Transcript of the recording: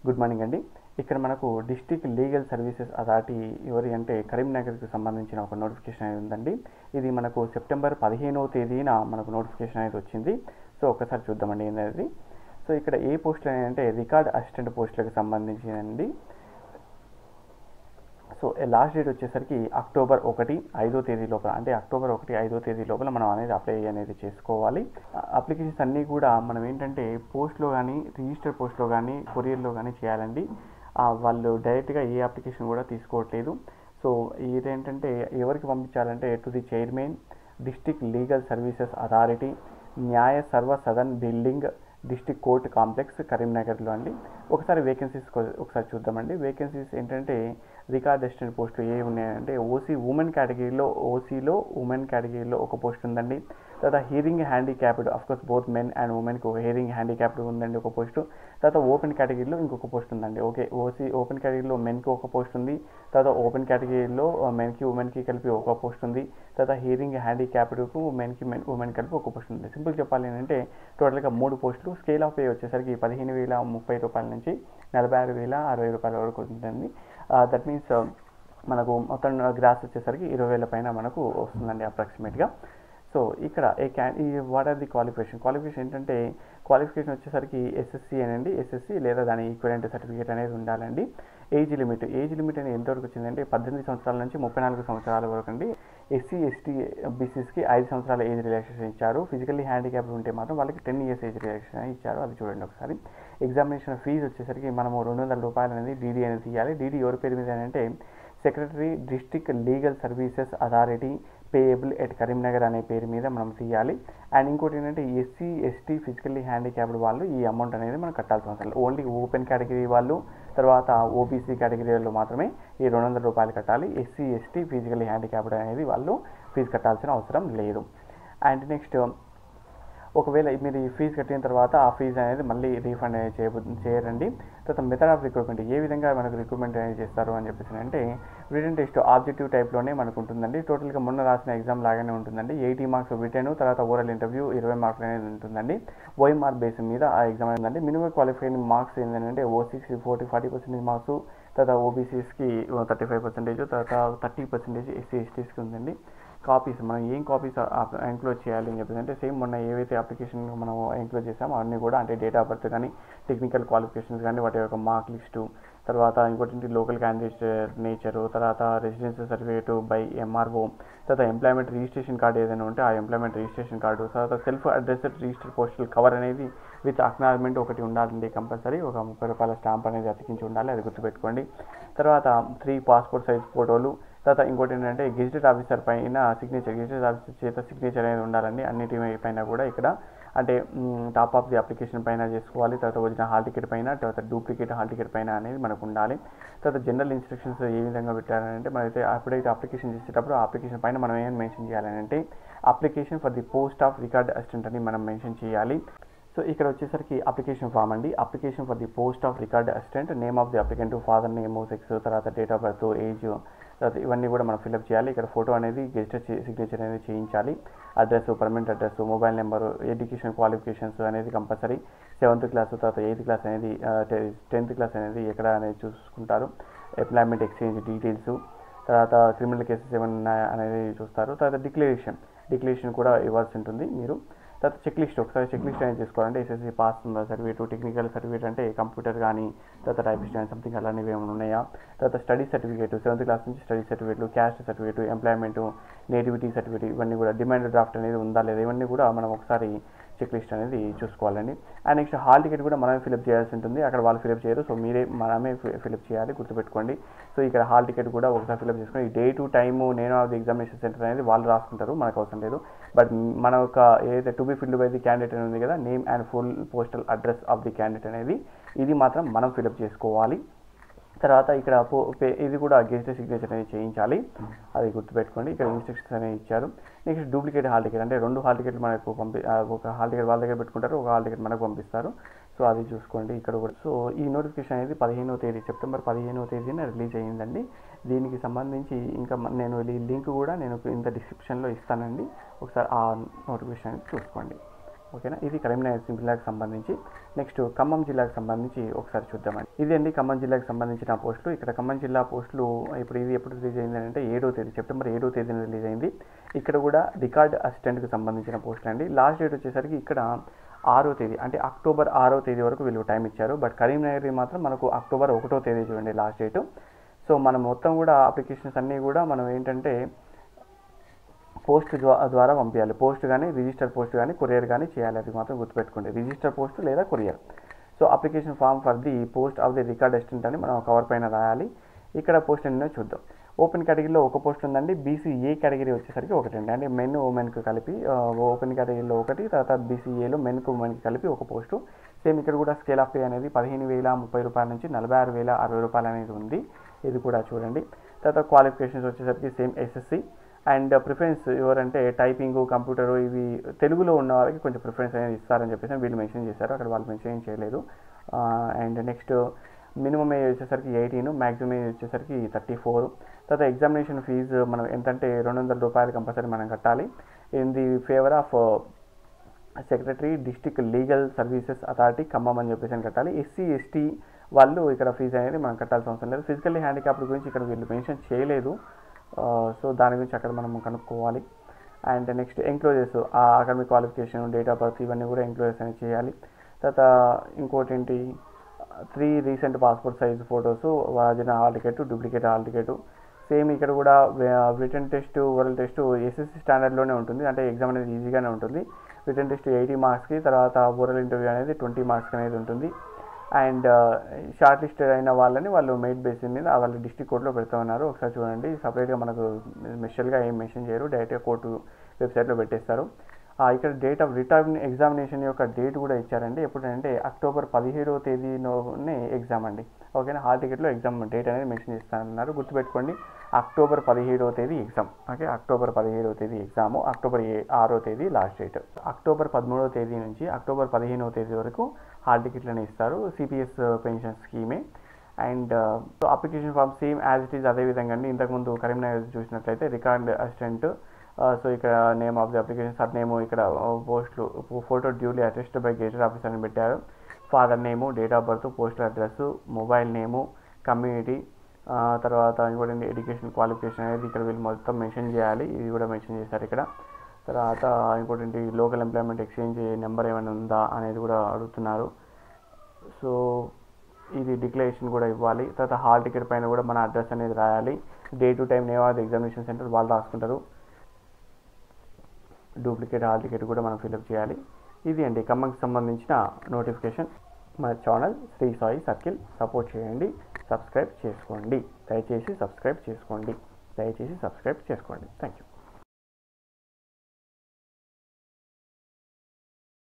good morning అండి ఇక్కడ మనకు డిస్టిక్ లీగల్ సర్వీసెస్ అథారిటీ ఎవరి అంటే కరీంనగర్కి సంబంధించిన ఒక నోటిఫికేషన్ అనేది ఉందండి ఇది మనకు సెప్టెంబర్ పదిహేనవ తేదీన మనకు నోటిఫికేషన్ అనేది వచ్చింది సో ఒకసారి చూద్దామండి ఏంటనేది సో ఇక్కడ ఏ పోస్టులు అనేది అంటే రికార్డ్ అసిస్టెంట్ పోస్టులకు సంబంధించిందండి సో లాస్ట్ డేట్ వచ్చేసరికి అక్టోబర్ ఒకటి ఐదో తేదీ లోపల అంటే అక్టోబర్ ఒకటి ఐదో తేదీ లోపల మనం అనేది అప్లై అనేది చేసుకోవాలి అప్లికేషన్స్ అన్నీ కూడా మనం ఏంటంటే పోస్ట్లో కానీ రిజిస్టర్ పోస్ట్లో కానీ కొరియర్లో కానీ చేయాలండి ఆ, వాళ్ళు డైరెక్ట్గా ఏ అప్లికేషన్ కూడా తీసుకోవట్లేదు సో ఇదేంటంటే ఎవరికి పంపించాలంటే to the chairman district legal services authority Nyaya Sarva Sadan building district court complex కరీంనగర్లో అండి ఒకసారి వేకెన్సీస్ ఒకసారి చూద్దామండి వేకెన్సీస్ ఏంటంటే రికార్డ్ అసిస్టెంట్ పోస్టులు ఏ ఉన్నాయంటే ఓసీ ఉమెన్ కేటగిరీలో ఓసీలో ఉమెన్ కేటగిరీలో ఒక పోస్ట్ ఉందండి తర్వాత hearing handicapped course both men and ఉమెన్కి ఒక హీరింగ్ హ్యాండిక్యాప్డ్ ఉందండి ఒక పోస్టు తర్వాత ఓపెన్ కేటగిరీలో ఇంకొక పోస్ట్ ఉందండి ఓకే ఓసీ ఓపెన్ కేటగిరీలో మెన్కి ఒక పోస్ట్ ఉంది తర్వాత ఓపెన్ కేటగిరీలో మెన్కి ఉమెన్కి కలిపి ఒక పోస్ట్ ఉంది తర్వాత హీరింగ్ హ్యాండిక్యాప్డ్కు మెన్కి మెన్ ఉమెన్ కలిపి ఒక పోస్ట్ ఉంది సింపుల్ చెప్పాలి ఏంటంటే టోటల్గా మూడు పోస్టులు స్కేల్ ఆఫ్ పే వచ్చేసరికి పదిహేను వేల ముప్పై రూపాయల నుంచి నలభై ఆరు వేల అరవై రూపాయల వరకు ఉంటుంది దట్ మీన్స్ మనకు మొత్తం గ్రాస్ వచ్చేసరికి ఇరవై వేల పైన మనకు వస్తుందండి అప్రాక్సిమేట్గా సో ఇక్కడ ఏ క్యాన్ ఈ what are the qualification qualification ఏంటంటే క్వాలిఫికేషన్ వచ్చేసరికి ఎస్ఎస్సి అనండి ఎస్ఎస్సి లేదా దాని ఈక్వలెంట్ సర్టిఫికేట్ అనేది ఉండాలండి ఏజ్ లిమిట్ ఏజ్ లిమిట్ అనేది ఎంతవరకు వచ్చిందంటే పద్దెనిమిది సంవత్సరాల నుంచి ముప్పై నాలుగు సంవత్సరాల వరకు అండి ఎస్సీ ఎస్టీ బీసీస్కి ఐదు సంవత్సరాల ఏజ్ రిలాక్సేషన్ ఇచ్చారు ఫిజికల్లీ హ్యాండిక్యాప్డ్ ఉంటే మాత్రం వాళ్ళకి టెన్ ఇయర్స్ ఏజ్ రిలాక్సేషన్ ఇచ్చారు అది చూడండి ఒకసారి ఎగ్జామినేషన్ ఫీజు వచ్చేసరికి మనము రెండు వందల రూపాయలు అనేది డీడీ అనేది తీయాలి డీడీ ఎవరి పేరు మీద అంటే secretary district legal services authority payable at Karimnagar అనే పేరు మీద మనం తీయాలి అండ్ ఇంకోటి ఏంటంటే ఎస్సీ ఎస్టీ ఫిజికల్లీ హ్యాండిక్యాప్డ్ వాళ్ళు ఈ అమౌంట్ అనేది మనం కట్టాల్సిన అవసరం లేదు ఓన్లీ ఓపెన్ కేటగిరీ వాళ్ళు తర్వాత ఓబీసీ కేటగిరీలో మాత్రమే ఈ రెండు వందల రూపాయలు కట్టాలి ఎస్సీ ఎస్టీ ఫిజికల్లీ హ్యాండిక్యాప్డ్ అనేది వాళ్ళు ఫీజు కట్టాల్సిన అవసరం లేదు అండ్ నెక్స్ట్ ఒకవేళ మీరు ఈ ఫీజు కట్టిన తర్వాత ఆ ఫీజు అనేది మళ్ళీ రీఫండ్ అనేది చేయబో చేయరండి తర్వాత మెథడ్ ఆఫ్ రిక్రూట్మెంట్ ఏ విధంగా మనకు రిక్రూట్మెంట్ అనేది చేస్తారు అని చెప్పేసి అంటే రిటర్న్ టెస్ట్ ఆబ్జెక్టివ్ టైప్లోనే మనకు ఉంటుందండి టోటల్గా మొన్న రాసిన ఎగ్జామ్ లాగానే ఉంటుందండి ఎయిటీ మార్క్స్ రిటర్న్ తర్వాత ఓరల్ ఇంటర్వ్యూ ఇరవై మార్క్స్ అనేది ఉంటుందండి ఓఎంఆర్ బేస్ మీద ఆ ఎగ్జామ్ అనేది ఉందండి మినిమం క్వాలిఫైయింగ్ మార్క్స్ ఏంటంటే ఓసీకి ఫోర్టీ ఫార్టీ పర్సెంటేజ్ మార్క్స్ తర్వాత ఓబీసీస్కి థర్టీ ఫైవ్ పర్సెంటేజ్ తర్వాత థర్టీ పర్సెంటేజ్ ఎస్సీ ఎస్టీస్కి ఉందండి కాపీస్ మనం ఏం కాపీస్ ఎంక్లోజ్ చేయాలి అని చెప్పేసి అంటే సేమ్ మొన్న ఏవైతే అప్లికేషన్ మనం ఎంక్లోజ్ చేసామో అవన్నీ కూడా అంటే డేట్ ఆఫ్ బర్త్ కానీ టెక్నికల్ క్వాలిఫికేషన్స్ కానీ వాటి యొక్క మార్క్ లిస్టు తర్వాత ఇంకోటి లోకల్ క్యాండిడేట్ నేచరు తర్వాత రెసిడెన్షియల్ సర్టిఫికేట్ బై ఎంఆర్ఓ తర్వాత ఎంప్లాయ్మెంట్ రిజిస్ట్రేషన్ కార్డు ఏదైనా ఉంటే ఆ ఎంప్లాయ్మెంట్ రిజిస్ట్రేషన్ కార్డు తర్వాత self addressed register postal cover అనేది విత్ అక్నాలజ్మెంట్ ఒకటి ఉండాలండి కంపల్సరీ ఒక ముప్పై రూపాయల స్టాంప్ అనేది అతికించి ఉండాలి అది గుర్తుపెట్టుకోండి తర్వాత త్రీ పాస్పోర్ట్ సైజ్ ఫోటోలు తర్వాత ఇంకోటి ఏంటంటే గెజిటెడ్ ఆఫీసర్ పైన సిగ్నేచర్ గెజిటెడ్ ఆఫీసర్ చేత సిగ్నేచర్ అనేది ఉండాలండి అన్నిటి పైన కూడా ఇక్కడ అంటే టాప్ ఆఫ్ ది అప్లికేషన్ పైన చేసుకోవాలి తర్వాత వచ్చిన హాల్ టికెట్ పైన తర్వాత డూప్లికేట్ హాల్ టికెట్ పైన అనేది మనకు ఉండాలి తర్వాత జనరల్ ఇన్స్ట్రక్షన్స్ ఏ విధంగా పెట్టాలంటే మనమైతే ఎప్పుడైతే అప్లికేషన్ చేసేటప్పుడు ఆ అప్లికేషన్ పైన మనం ఏం మెన్షన్ చేయాలంటే application for the post of record assistant అని మనం మెన్షన్ చేయాలి సో ఇక్కడ వచ్చేసరికి అప్లికేషన్ ఫామ్ అండి application for the post of record assistant name of the applicant father name sex తర్వాత డేట్ ఆఫ్ బర్త్ ఏజ్ తర్వాత ఇవన్నీ కూడా మనం ఫిల్అప్ చేయాలి ఇక్కడ ఫోటో అనేది గెజిటెడ్ సిగ్నేచర్ అనేది చేయించాలి address permanent address mobile number education qualifications అనేది కంపల్సరీ సెవెంత్ క్లాస్ తర్వాత ఎయిత్ క్లాస్ అనేది టెన్త్ క్లాస్ అనేది ఎక్కడ అనేది చూసుకుంటారు ఎంప్లాయ్మెంట్ ఎక్స్చేంజ్ డీటెయిల్స్ తర్వాత క్రిమినల్ కేసెస్ ఏమన్నా అనేది చూస్తారు తర్వాత డిక్లరేషన్ డిక్లరేషన్ కూడా ఇవ్వాల్సి ఉంటుంది మీరు తర్వాత చెక్ లిస్ట్ ఒకసారి చెక్ లిస్ట్ అనేది చేసుకోవాలంటే SSC pass certificate technical certificate అంటే కంప్యూటర్ కానీ తర్వాత టైపిస్ట్ కానీ సంథింగ్ అలాంటివి ఏమైనా ఉన్నాయా తర్వాత స్టడీ సర్టిఫికేట్ సెవెంత్ క్లాస్ నుంచి స్టడీ సర్టిఫికేట్లు caste certificate employment nativity certificate ఇవన్నీ కూడా డిమాండ్ డ్రాఫ్ట్ అనేది ఉందా లేదా ఇవన్నీ కూడా మనం ఒకసారి చెక్ లిస్ట్ అనేది చూసుకోవాలండి అండ్ నెక్స్ట్ హాల్ టికెట్ కూడా మనమే ఫిల్అప్ చేయాల్సి ఉంటుంది అక్కడ వాళ్ళు ఫిల్అప్ చేయరు సో మీరే మనమే ఫిల్అప్ చేయాలి గుర్తుపెట్టుకోండి సో ఇక్కడ హాల్ టికెట్ కూడా ఒకసారి ఫిల్అప్ చేసుకొని day to time venue of the examination centre అనేది వాళ్ళు రాసుకుంటారు మనకు అవసరం లేదు బట్ మన యొక్క ఏదైతే to be filled by the candidate అనేది ఉంది కదా name and full postal address of the candidate అనేది ఇది మాత్రం మనం ఫిల్అప్ చేసుకోవాలి తర్వాత ఇక్కడ పో పే- ఇది కూడా గెజిటెడ్ సిగ్నేచర్ అనేది చేయించాలి అది గుర్తుపెట్టుకోండి ఇక్కడ ఇన్స్ట్రక్షన్స్ అనేవి ఇచ్చారు నెక్స్ట్ డూప్లికేట్ హాల్ టికెట్ అంటే రెండు హాల్ టికెట్లు మనకు పంపి ఆ, ఒక హాల్ టికెట్ వాళ్ళ దగ్గర పెట్టుకుంటారు ఒక హాల్ టికెట్ మనకు పంపిస్తారు సో అది చూసుకోండి ఇక్కడ కూడా సో ఈ నోటిఫికేషన్ అనేది పదిహేనవ తేదీ సెప్టెంబర్ పదిహేనవ తేదీన రిలీజ్ అయ్యిందండి దీనికి సంబంధించి ఇంకా మ- నేను ఈ లింక్ కూడా నేను ఇంత డిస్క్రిప్షన్లో ఇస్తానండి ఒకసారి ఆ నోటిఫికేషన్ అనేది చూసుకోండి ఓకేనా ఇది కరీంనగర్ జిల్లాకు సంబంధించి నెక్స్ట్ ఖమ్మం జిల్లాకు సంబంధించి ఒకసారి చూద్దామండి ఇది అండి ఖమ్మం జిల్లాకు సంబంధించిన పోస్టులు ఇక్కడ ఖమ్మం జిల్లా పోస్టులు ఇప్పుడు ఇది ఎప్పుడు రిలీజ్ అయింది అంటే ఏడో తేదీ సెప్టెంబర్ ఏడో తేదీన రిలీజ్ అయింది ఇక్కడ కూడా రికార్డ్ అసిస్టెంట్కి సంబంధించిన పోస్టులు అండి లాస్ట్ డేట్ వచ్చేసరికి ఇక్కడ ఆరో తేదీ అంటే అక్టోబర్ ఆరో తేదీ వరకు వీళ్ళు టైం ఇచ్చారు బట్ కరీంనగర్ మాత్రం మనకు అక్టోబర్ ఒకటో తేదీ చూడండి లాస్ట్ డేట్ సో మనం మొత్తం కూడా అప్లికేషన్స్ అన్నీ కూడా మనం ఏంటంటే పోస్ట్ ద్వా- ద్వారా పంపించాలి పోస్ట్ కానీ రిజిస్టర్ పోస్ట్ కానీ కొరియర్ కానీ చేయాలి అది మాత్రం గుర్తుపెట్టుకోండి రిజిస్టర్ పోస్ట్ లేదా courier so application form for the post of the record assistant అని మనం కవర్ పైన రాయాలి ఇక్కడ పోస్ట్ ఎన్నో చూద్దాం ఓపెన్ కేటగిరీలో ఒక పోస్ట్ ఉందండి బీసీఏ కేటగిరీ వచ్చేసరికి ఒకటి అండి అంటే మెన్ ఉమెన్కి కలిపి ఆ, ఓపెన్ కేటగిరీలో ఒకటి తర్వాత బీసీఏలో మెన్కు ఉమెన్కి కలిపి ఒక పోస్టు సేమ్ ఇక్కడ కూడా స్కేల్ ఆఫ్ పే అనేది పదిహేను వేల ముప్పై రూపాయల నుంచి నలభై ఆరు వేల అరవై రూపాయలు అనేది ఉంది ఇది కూడా చూడండి తర్వాత క్వాలిఫికేషన్స్ వచ్చేసరికి సేమ్ ఎస్ఎస్సి అండ్ ప్రిఫరెన్స్ ఎవరంటే టైపింగ్ కంప్యూటర్ ఇవి తెలుగులో ఉన్న వాళ్ళకి కొంచెం ప్రిఫరెన్స్ అనేది ఇస్తారని చెప్పేసి వీళ్ళు మెన్షన్ చేశారు అక్కడ వాళ్ళు మెన్షన్ ఏం చేయలేదు అండ్ నెక్స్ట్ మినిమం ఏజ్ వచ్చేసరికి ఎయిటీన్ మ్యాక్సిమం ఏజ్ వచ్చేసరికి థర్టీ ఫోర్ తర్వాత ఎగ్జామినేషన్ ఫీజు మనం ఎంతంటే రెండు వందల రూపాయలు కంపల్సరీ మనం కట్టాలి in the favour of secretary district legal services authority Khammam అని చెప్పేసి అని కట్టాలి ఎస్సీ ఎస్టీ వాళ్ళు ఇక్కడ ఫీజు అనేది మనం కట్టాల్సిన అవసరం లేదు ఫిజికల్లీ హ్యాండిక్యాప్డ్ గురించి ఇక్కడ వీళ్ళు మెన్షన్ చేయలేదు సో దాని గురించి అక్కడ మనం కనుక్కోవాలి అండ్ నెక్స్ట్ ఎంక్లోజెస్ ఆ academic qualification date of birth ఇవన్నీ కూడా ఎంక్లోజెస్ అనేది చేయాలి తర్వాత ఇంకోటి ఏంటి three recent passport size photos original hall ticket duplicate hall ticket same ఇక్కడ కూడా written test oral test SSC స్టాండర్డ్లోనే ఉంటుంది అంటే ఎగ్జామ్ అనేది ఈజీగానే ఉంటుంది రిటర్న్ టెస్ట్ ఎయిటీ మార్క్స్కి తర్వాత ఓరల్ ఇంటర్వ్యూ అనేది ట్వంటీ మార్క్స్ అనేది ఉంటుంది అండ్ షార్ట్ లిస్టెడ్ అయిన వాళ్ళని వాళ్ళు మెయిట్ బేసిస్ మీద వాళ్ళ డిస్ట్రిక్ట్ కోర్టులో పెడతామన్నారు ఒకసారి చూడండి సపరేట్గా మనకు స్పెషల్గా ఏం మెన్షన్ చేయరు డైరెక్ట్గా కోర్టు వెబ్సైట్లో పెట్టేస్తారు ఆ, ఇక్కడ డేట్ ఆఫ్ రిటర్న్ ఎగ్జామినేషన్ యొక్క డేట్ కూడా ఇచ్చారండి ఎప్పుడంటే అక్టోబర్ పదిహేడవ తేదీలోనే ఎగ్జామ్ అండి ఓకేనా హాల్ టికెట్లో ఎగ్జామ్ డేట్ అనేది మెన్షన్ చేస్తానన్నారు గుర్తుపెట్టుకోండి అక్టోబర్ పదిహేడవ తేదీ ఎగ్జామ్ ఓకే అక్టోబర్ పదిహేడవ తేదీ ఎగ్జామ్ అక్టోబర్ ఏ ఆరో తేదీ లాస్ట్ డేట్ అక్టోబర్ పదమూడవ తేదీ నుంచి అక్టోబర్ పదిహేనవ తేదీ వరకు హాల్ టికెట్లను ఇస్తారు సిపిఎస్ పెన్షన్ స్కీమే and application form same as it is అదే విధంగా అండి ఇంతకుముందు కరీంనగర్ చూసినట్లయితే రికార్డ్ అసిస్టెంట్ సో ఇక్కడ name of the application sir name ఇక్కడ పోస్టులు photo duly attest by gazette officer అని పెట్టారు father name date of birth postal address mobile name community తర్వాత ఇంకోటి ఎడ్యుకేషన్ క్వాలిఫికేషన్ అనేది ఇక్కడ వీళ్ళు మొత్తం మెన్షన్ చేయాలి ఇది కూడా మెన్షన్ చేశారు ఇక్కడ తర్వాత ఇంకోటి లోకల్ ఎంప్లాయ్మెంట్ ఎక్స్చేంజ్ నెంబర్ ఏమైనా ఉందా అనేది కూడా అడుగుతున్నారు సో ఇది డిక్లరేషన్ కూడా ఇవ్వాలి తర్వాత హాల్ టికెట్ పైన కూడా మన అడ్రస్ అనేది రాయాలి day to time name of examination centre వాళ్ళు రాసుకుంటారు డూప్లికేట్ హాల్ టికెట్ కూడా మనం ఫిల్అప్ చేయాలి ఇది అండి ఖమ్మంకి సంబంధించిన నోటిఫికేషన్ మన channel Shri Sai circle support చేయండి సబ్స్క్రైబ్ చేసుకోండి దయచేసి సబ్స్క్రైబ్ చేసుకోండి దయచేసి సబ్స్క్రైబ్ చేసుకోండి థ్యాంక్ యూ